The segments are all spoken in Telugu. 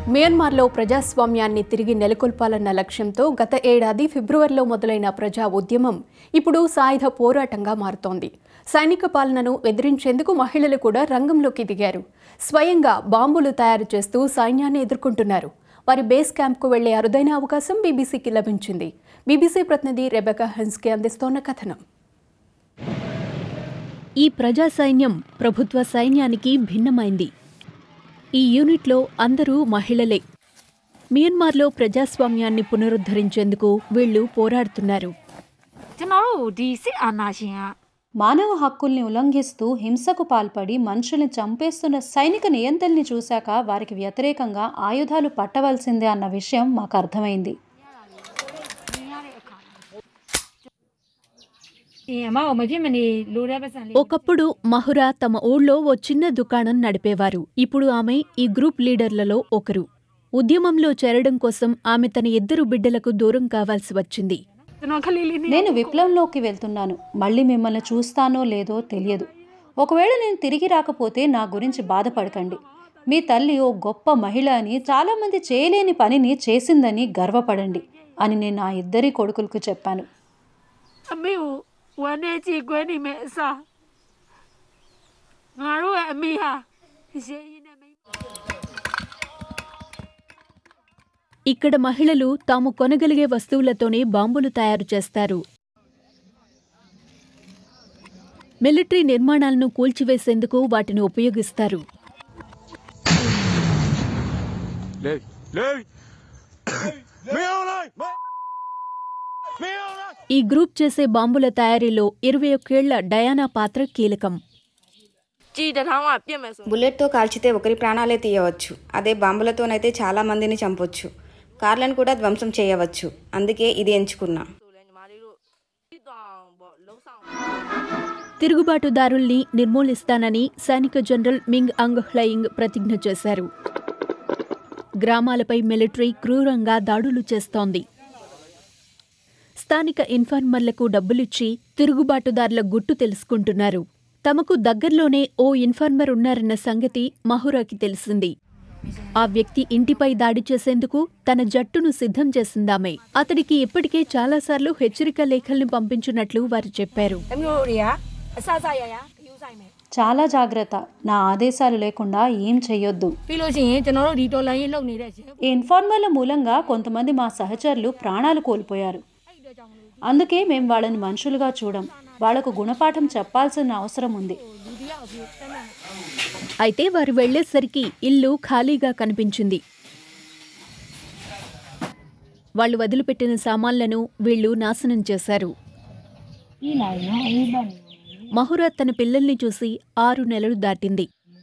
మియన్మార్లో ప్రజాస్వామ్యాన్ని తిరిగి నెలకొల్పాలన్న లక్ష్యంతో గత ఏడాది ఫిబ్రవరిలో మొదలైన ప్రజా ఉద్యమం ఇప్పుడు సాయుధ పోరాటంగా మారుతోంది సైనిక పాలనను ఎదిరించేందుకు మహిళలు కూడా రంగంలోకి దిగారు స్వయంగా బాంబులు తయారు చేస్తూ సైన్యాన్ని ఎదుర్కొంటున్నారు వారి బేస్ క్యాంప్కు వెళ్లే అరుదైన అవకాశం బీబీసీకి లభించింది బీబీసీ ప్రతినిధి రెబెకా హెన్స్కి అందిస్తోన్న కథనం ఈ ప్రజా సైన్యం ప్రభుత్వ సైన్యానికి భిన్నమైంది ఈ యూనిట్లో అందరూ మహిళలే మియన్మార్లో ప్రజాస్వామ్యాన్ని పునరుద్ధరించేందుకు వీళ్లు పోరాడుతున్నారు ကျွန်တော်တို့ဒီစစ်အာဏာရှင်က మానవ హక్కుల్ని ఉల్లంఘిస్తూ హింసకు పాల్పడి మనుషుల్ని చంపేస్తున్న సైనిక నియంత్రణని చూశాక వారికి వ్యతిరేకంగా ఆయుధాలు పట్టవలసిందే అన్న విషయం మాకు అర్థమైంది မြင်ရတဲ့အခါအင်းအမကမဖြစ်မနေလိုတဲ့ပတ်စံလေး ఒకప్పుడు మహురా తమ ఊళ్ళో ఓ చిన్న దుకాణం నడిపేవారు ఇప్పుడు ఆమె ఈ గ్రూప్ లీడర్లలో ఒకరు ఉద్యమంలో చేరడం కోసం ఆమె తన ఇద్దరు బిడ్డలకు దూరం కావాల్సి వచ్చింది ကျွန်တော်ခလေးလေးနဲ့ నేను విప్లవంలోకి వెళ్తున్నాను మళ్ళీ మిమ్మల్ని చూస్తానో లేదో తెలియదు ఒకవేళ నేను తిరిగి రాకపోతే నా గురించి బాధపడకండి మీ తల్లి ఓ గొప్ప మహిళ అని చాలామంది చేయలేని పనిని చేసిందని గర్వపడండి అని నేను ఆ ఇద్దరి కొడుకులకు చెప్పాను အမေကိုဝမ်းနဲ့ကြည်ကွဲနေမယ်အစားငါတို့ရဲ့အမေဟာရေရင်နဲ့မိန်း ఇక్కడ మహిళలు తాము కొనగలిగే వస్తువులతోనే బాంబులు తయారు చేస్తారు మిలిటరీ నిర్మాణాలను కూల్చివేసేందుకు వాటిని ఉపయోగిస్తారు Lev! Lev! Miaulai! Miaulai! ఈ గ్రూప్ చేసే బాంబుల తయారీలో ఇరవై ఒక్కేళ్ల డయానా పాత్ర కీలకం ကြည်တထောင်းကပြစ်မယ်ဆို బుల్లెట్తో కాల్చితే ఒకరి ప్రాణాలే తీయవచ్చు అదే బాంబులతోనైతే చాలా మందిని చంపొచ్చు కార్లను కూడా ధ్వంసం చేయవచ్చు అందుకే ఇది ఎంచుకున్నా ဆိုလဲညီမလေးတို့ပြီးတော့ပေါ့လုံးဆောင် తిరుగుబాటుదారుల్ని నిర్మూలిస్తానని సైనిక జనరల్ మింగ్ అంగ్ హ్లయింగ్ ప్రతిజ్ఞ చేశారు గ్రామాలపై మిలిటరీ క్రూరంగా దాడులు చేస్తోంది స్థానిక ఇన్ఫార్మర్లకు డబ్బులిచ్చి తిరుగుబాటుదారుల గుట్టు తెలుసుకుంటున్నారు తమకు దగ్గర్లోనే ఓ ఇన్ఫార్మర్ ఉన్నారన్న సంగతి మహురాకి తెలిసింది ఆ వ్యక్తి ఇంటిపై దాడి చేసేందుకు తన జట్టును సిద్ధం చేసిందామే అతడికి ఇప్పటికే చాలాసార్లు హెచ్చరిక లేఖల్ని పంపించినట్లు వారు చెప్పారు အမျိုးတွေကအဆအဆရရခယူဆိုင်မယ် చాలా జాగ్రత్త నా ఆదేశాలు లేకుండా ఏం చెయ్యొద్దు ပြီးလို့ရှိရင်ကျွန်တော်တို့ဒီတော်လိုင်းရေးလုပ်နေတဲ့ရဲ ఈ ఇన్ఫార్మర్ల మూలంగా కొంతమంది మా సహచరులు ప్రాణాలు కోల్పోయారు အဲ့ဒီအတွက်ကြောင့်မလို့ అందుకే మేం వాళ్ళని మనుషులుగా చూడం వాళ్లకు గుణపాఠం చెప్పాల్సిన అవసరం ఉంది လူတယောက်အဖြစ်တတ်မှတ် అయితే వారు వెళ్లేసరికి ఇల్లు ఖాళీగా కనిపించింది వాళ్ళు వదిలిపెట్టిన సామాన్లను వీళ్ళు నాశనం చేశారు మహురా తన పిల్లల్ని చూసి ఆరు నెలలు దాటింది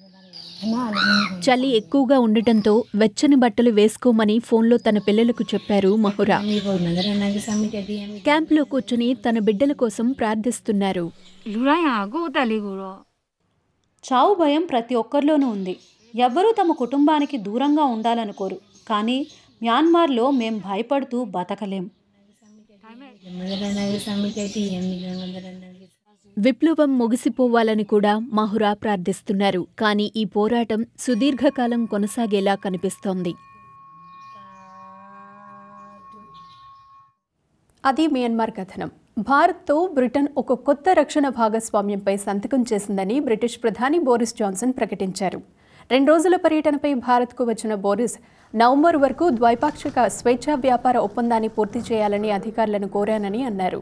చలి ఎక్కువగా ఉండటంతో వెచ్చని బట్టలు వేసుకోమని ఫోన్లో తన పిల్లలకు చెప్పారు మహురా క్యాంప్లో కూర్చుని తన బిడ్డల కోసం ప్రార్థిస్తున్నారు လူတိုင်းဟာကိုယ့်အသက်လေးကိုတော့ చావు భయం ప్రతి ఒక్కరిలోనూ ఉంది ఎవ్వరూ తమ కుటుంబానికి దూరంగా ఉండాలనుకోరు కానీ మ్యాన్మార్లో మేం భయపడుతూ బతకలేం విప్లవం ముగిసిపోవాలని కూడా మహురా ప్రార్థిస్తున్నారు కానీ ఈ పోరాటం సుదీర్ఘకాలం కొనసాగేలా కనిపిస్తోంది అది మియన్మార్ కథనం భారత్తో బ్రిటన్ ఒక కొత్త రక్షణ భాగస్వామ్యంపై సంతకం చేసిందని బ్రిటిష్ ప్రధాని బోరిస్ జాన్సన్ ప్రకటించారు రెండు రోజుల పర్యటనపై భారత్కు వచ్చిన బోరిస్ నవంబర్ వరకు ద్వైపాక్షిక స్వేచ్ఛా వ్యాపార ఒప్పందాన్ని పూర్తి చేయాలని అధికారులను కోరానని అన్నారు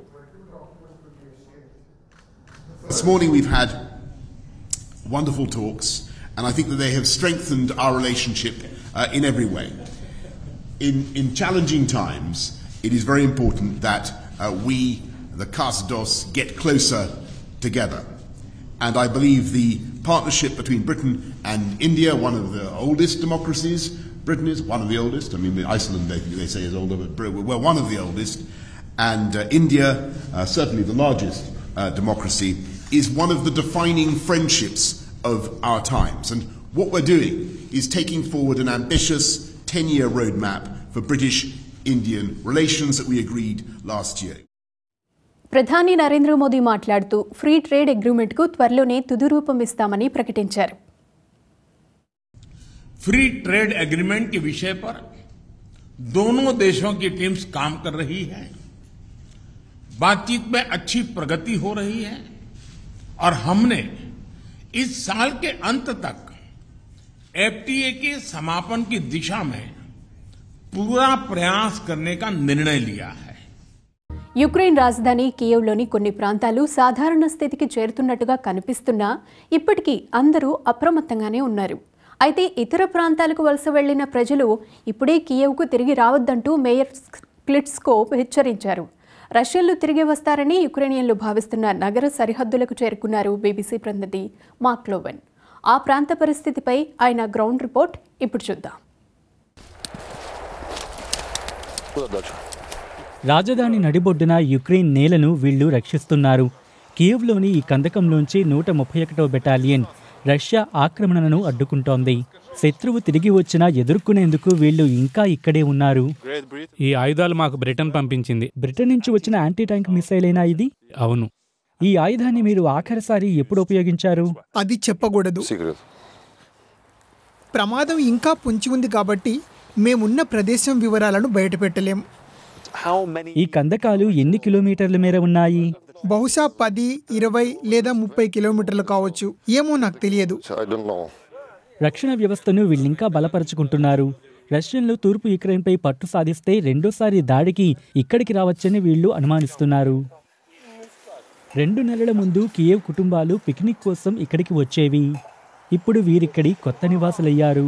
This morning we've had wonderful talks, and I think that they have strengthened our relationship uh, in every way. In, in challenging times, it is very important that uh, we, the CASDOS, get closer together. And I believe the partnership between Britain and India, one of the oldest democracies, Britain is one of the oldest. I mean, Iceland they, they say is older, but Brit- we're one of the oldest. And uh, India, uh, certainly the largest uh, democracy, is one of the defining friendships of our times. And what we're doing is taking forward an ambitious 10 year roadmap for British Indian relations that we agreed last year. ప్రధాని నరేంద్ర మోదీ మాట్లాడుతూ ఫ్రీ ట్రేడ్ అగ్రిమెంట్కు త్వరలోనే తుది రూపం ఇస్తామని ప్రకటించారు फ्री ट्रेड एग्रीमेंट के विषय पर दोनों देशों की टीम्स काम कर रही है बातचीत में अच्छी प्रगति हो रही है और हमने इस साल के अंत तक एफटीए के समापन की दिशा में पूरा प्रयास करने का निर्णय लिया है యుక్రెయిన్ రాజధాని కియవ్లోని కొన్ని ప్రాంతాలు సాధారణ స్థితికి చేరుతున్నట్టుగా కనిపిస్తున్నా ఇప్పటికీ అందరూ అప్రమత్తంగానే ఉన్నారు అయితే ఇతర ప్రాంతాలకు వలస వెళ్లిన ప్రజలు ఇప్పుడే కియవ్కు తిరిగి రావద్దంటూ మేయర్ క్లిట్స్కోవ్ హెచ్చరించారు రష్యన్లు తిరిగి వస్తారని యుక్రెయినియన్లు భావిస్తున్న నగర సరిహద్దులకు చేరుకున్నారు బీబీసీ ప్రతినిధి మాక్లోవెన్ ఆ ప్రాంత పరిస్థితిపై ఆయన గ్రౌండ్ రిపోర్ట్ ఇప్పుడు చూద్దాం రాజధాని నడిబొడ్డున యుక్రెయిన్ నేలను వీళ్లు రక్షిస్తున్నారు కియవ్లోని ఈ కందకంలోంచి నూట ముప్పై ఒకటో బెటాలియన్ రష్యా ఆక్రమణను అడ్డుకుంటోంది శత్రువు తిరిగి వచ్చినా ఎదుర్కొనేందుకు వీళ్లు ఇంకా ఇక్కడే ఉన్నారు ఈ ఆయుధాలు మాకు బ్రిటన్ పంపించింది బ్రిటన్ నుంచి వచ్చిన యాంటీ ట్యాంక్ మిసైలేనా ఇది అవును ఈ ఆయుధాన్ని మీరు ఆఖరిసారి ఎప్పుడు ఉపయోగించారు అది చెప్పకూడదు ప్రమాదం ఇంకా పొంచి ఉంది కాబట్టి మేమున్న ప్రదేశం వివరాలను బయటపెట్టలేం ఈ కందకాలు ఎన్ని కిలోమీటర్ల మేర ఉన్నాయి బహుశా పది ఇరవై లేదా ముప్పై కిలోమీటర్లు కావచ్చు ఏమో నాకు తెలియదు రక్షణ వ్యవస్థను వీళ్ళింకా బలపరుచుకుంటున్నారు రష్యన్లు తూర్పు యుక్రెయిన్పై పట్టు సాధిస్తే రెండోసారి దాడికి ఇక్కడికి రావచ్చని వీళ్ళు అనుమానిస్తున్నారు రెండు నెలల ముందు కియేవ్ కుటుంబాలు పిక్నిక్ కోసం ఇక్కడికి వచ్చేవి ఇప్పుడు వీరిక్కడి కొత్త నివాసులయ్యారు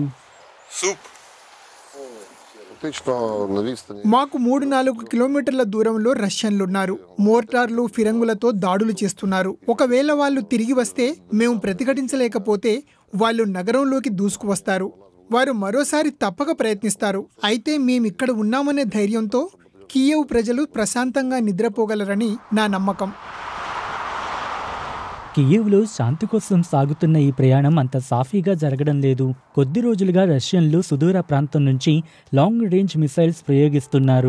మాకు మూడు నాలుగు కిలోమీటర్ల దూరంలో రష్యన్లు ఉన్నారు మోర్టార్లు ఫిరంగులతో దాడులు చేస్తున్నారు ఒకవేళ వాళ్ళు తిరిగి వస్తే మేము ప్రతిఘటించలేకపోతే వాళ్ళు నగరంలోకి దూసుకువస్తారు వారు మరోసారి తప్పక ప్రయత్నిస్తారు అయితే మేమిక్కడ ఉన్నామనే ధైర్యంతో కియవ్ ప్రజలు ప్రశాంతంగా నిద్రపోగలరని నా నమ్మకం కియేవ్లో శాంతి కోసం సాగుతున్న ఈ ప్రయాణం అంత సాఫీగా జరగడం లేదు కొద్ది రోజులుగా రష్యన్లు సుదూర ప్రాంతం నుంచి లాంగ్ రేంజ్ మిసైల్స్ ప్రయోగిస్తున్నారు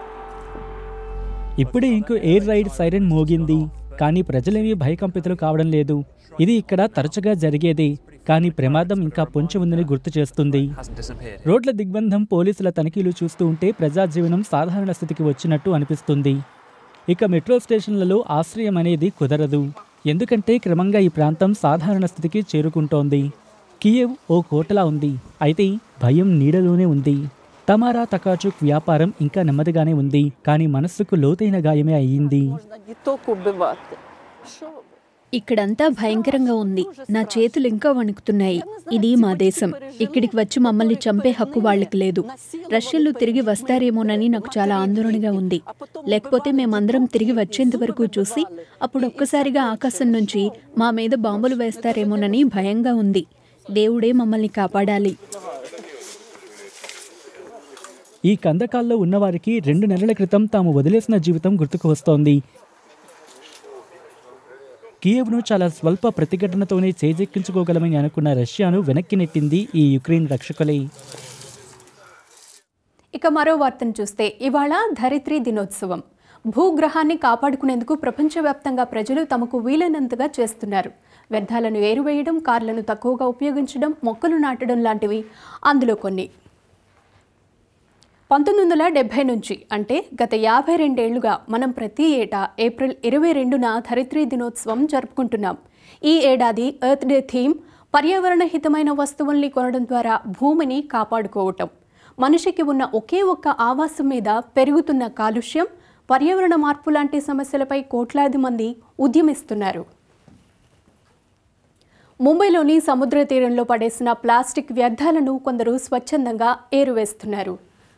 ఇప్పుడే ఇంకో ఎయిర్ రైడ్ సైరన్ మోగింది కానీ ప్రజలేమీ భయకంపితులు కావడం లేదు ఇది ఇక్కడ తరచుగా జరిగేది కానీ ప్రమాదం ఇంకా పొంచి ఉందని గుర్తు చేస్తుంది రోడ్ల దిగ్బంధం పోలీసుల తనిఖీలు చూస్తూ ఉంటే ప్రజాజీవనం సాధారణ స్థితికి వచ్చినట్టు అనిపిస్తుంది ఇక మెట్రో స్టేషన్లలో ఆశ్రయం అనేది కుదరదు ఎందుకంటే క్రమంగా ఈ ప్రాంతం సాధారణ స్థితికి చేరుకుంటోంది కియేవ్ ఓ కోటలా ఉంది అయితే భయం నీడలోనే ఉంది తమారా తకాచుక్ వ్యాపారం ఇంకా నెమ్మదిగానే ఉంది కానీ మనస్సుకు లోతైన గాయమే అయ్యింది ఇక్కడంతా భయంకరంగా ఉంది నా చేతులు ఇంకా వణుకుతున్నాయి ఇది మా దేశం ఇక్కడికి వచ్చి మమ్మల్ని చంపే హక్కు వాళ్ళకి లేదు రష్యన్లు తిరిగి వస్తారేమోనని నాకు చాలా ఆందోళనగా ఉంది లేకపోతే మేమందరం తిరిగి వచ్చేంత వరకు చూసి అప్పుడు ఒక్కసారిగా ఆకాశం నుంచి మా మీద బాంబులు వేస్తారేమోనని భయంగా ఉంది దేవుడే మమ్మల్ని కాపాడాలి ఈ కందకాల్లో ఉన్నవారికి రెండు నెలల క్రితం తాము వదిలేసిన జీవితం గుర్తుకు వస్తోంది కియేవ్ను చాలా స్వల్ప ప్రతిఘటనతోనే చేజెక్కించుకోగలమని అనుకున్న రష్యాను వెనక్కి నెట్టింది ఈ యుక్రెయిన్ రక్షకులే ఇక మరో వార్తను చూస్తే ఇవాళ ధరిత్రి దినోత్సవం భూగ్రహాన్ని కాపాడుకునేందుకు ప్రపంచవ్యాప్తంగా ప్రజలు తమకు వీలైనంతగా చేస్తున్నారు వ్యర్థాలను ఏరువేయడం కార్లను తక్కువగా ఉపయోగించడం మొక్కలు నాటడం లాంటివి అందులో కొన్ని పంతొమ్మిది వందల డెబ్బై నుంచి అంటే గత యాభై రెండేళ్లుగా మనం ప్రతి ఏటా ఏప్రిల్ ఇరవై రెండున ధరిత్రి దినోత్సవం జరుపుకుంటున్నాం ఈ ఏడాది ఎర్త్ డే థీమ్ పర్యావరణ హితమైన వస్తువుల్ని కొనడం ద్వారా భూమిని కాపాడుకోవటం మనిషికి ఉన్న ఒకే ఒక్క ఆవాసం మీద పెరుగుతున్న కాలుష్యం పర్యావరణ మార్పు లాంటి సమస్యలపై కోట్లాది మంది ఉద్యమిస్తున్నారు ముంబైలోని సముద్ర తీరంలో పడేసిన ప్లాస్టిక్ వ్యర్థాలను కొందరు స్వచ్ఛందంగా ఏరువేస్తున్నారు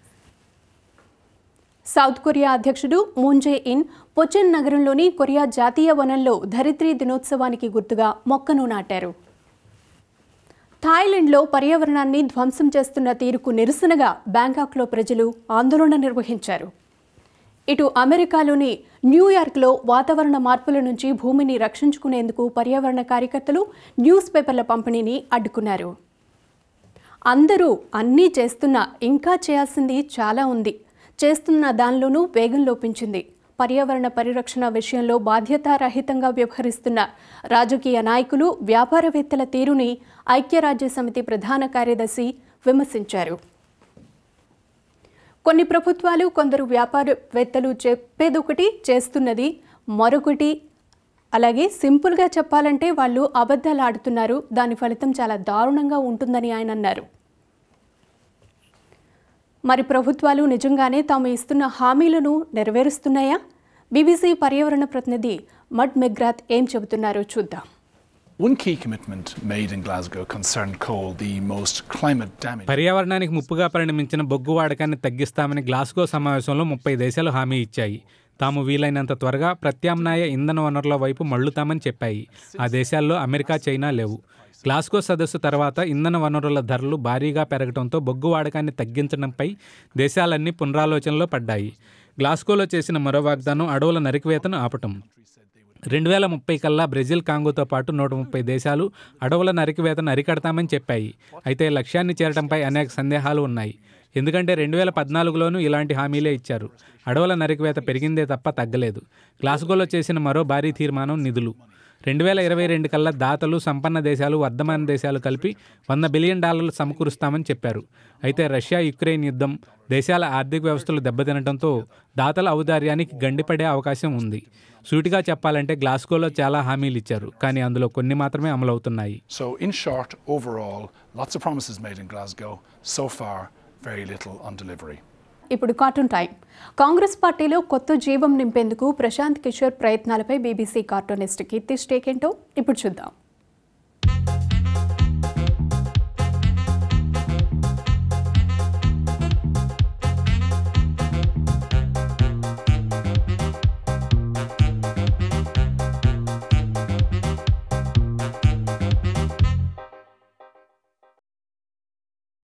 సౌత్ కొరియా అధ్యక్షుడు మూన్ జే ఇన్ పొచెన్ నగరంలోని కొరియా జాతీయ వనంలో ధరిత్రి దినోత్సవానికి గుర్తుగా మొక్కను నాటారు థాయిలాండ్లో పర్యావరణాన్ని ధ్వంసం చేస్తున్న తీరుకు నిరసనగా బ్యాంకాక్లో ప్రజలు ఆందోళన నిర్వహించారు ఇటు అమెరికాలోని న్యూయార్క్లో వాతావరణ మార్పుల నుంచి భూమిని రక్షించుకునేందుకు పర్యావరణ కార్యకర్తలు న్యూస్ పేపర్ల పంపిణీని అడ్డుకున్నారు అందరూ అన్నీ చేస్తున్నా ఇంకా చేయాల్సింది చాలా ఉంది చేస్తున్న దానిలోనూ వేగం లోపించింది పర్యావరణ పరిరక్షణ విషయంలో బాధ్యతారహితంగా వ్యవహరిస్తున్న రాజకీయ నాయకులు వ్యాపారవేత్తల తీరుని ఐక్యరాజ్య సమితి ప్రధాన కార్యదర్శి విమర్శించారు కొన్ని ప్రభుత్వాలు కొందరు వ్యాపారవేత్తలు చెప్పేదొకటి చేస్తున్నది మరొకటి అలాగే సింపుల్గా చెప్పాలంటే వాళ్ళు అబద్ధాలు ఆడుతున్నారు దాని ఫలితం చాలా దారుణంగా ఉంటుందని ఆయన అన్నారు మరి ప్రభుత్వాలు నిజంగానే తాము ఇస్తున్న హామీలను నెరవేరుస్తున్నాయా బీబీసీ పర్యావరణ ప్రతినిధి మడ్ మెగ్రాత్ ఏం చెబుతున్నారో చూద్దాం One key commitment made in Glasgow concerned coal, the most climate damaging. పర్యావరణానికి ముప్పుగా పరిణమించిన బొగ్గు వాడకాన్ని తగ్గిస్తామని గ్లాస్గో సమావేశంలో ముప్పై దేశాలు హామీ ఇచ్చాయి తాము వీలైనంత త్వరగా ప్రత్యామ్నాయ ఇంధన వనరుల వైపు మళ్లుతామని చెప్పాయి ఆ దేశాల్లో అమెరికా చైనా లేవు గ్లాస్గో సదస్సు తర్వాత ఇంధన వనరుల ధరలు భారీగా పెరగడంతో బొగ్గు వాడకాన్ని తగ్గించడంపై దేశాలన్నీ పునరాలోచనలో పడ్డాయి గ్లాస్గోలో చేసిన మరో వాగ్దానం అడవుల నరికివేతను ఆపటం రెండు వేల ముప్పై కల్లా బ్రెజిల్ కాంగోతో పాటు నూట ముప్పై దేశాలు అడవుల నరికివేతను అరికడతామని చెప్పాయి అయితే లక్ష్యాన్ని చేరడంపై అనేక సందేహాలు ఉన్నాయి ఎందుకంటే రెండు వేల పద్నాలుగులోనూ ఇలాంటి హామీలే ఇచ్చారు అడవుల నరికివేత పెరిగిందే తప్ప తగ్గలేదు గ్లాస్గోలో చేసిన మరో భారీ తీర్మానం నిధులు రెండు వేల ఇరవై రెండు కల్లా దాతలు సంపన్న దేశాలు వర్ధమాన దేశాలు కలిపి వంద బిలియన్ డాలర్లు సమకూరుస్తామని చెప్పారు అయితే రష్యా యుక్రెయిన్ యుద్ధం దేశాల ఆర్థిక వ్యవస్థలు దెబ్బతినడంతో దాతల ఔదార్యానికి గండిపడే అవకాశం ఉంది సూటిగా చెప్పాలంటే గ్లాస్గోలో చాలా హామీలు ఇచ్చారు కానీ అందులో కొన్ని మాత్రమే అమలవుతున్నాయి So, in short, overall, lots of promises made in Glasgow. So far, very little on delivery. ఇప్పుడు కార్టూన్ టైం కాంగ్రెస్ పార్టీలో కొత్త జీవం నింపేందుకు ప్రశాంత్ కిషోర్ ప్రయత్నాలపై బీబీసీ కార్టూనిస్ట్ కీర్తి స్టేక్ ఏంటో ఇప్పుడు చూద్దాం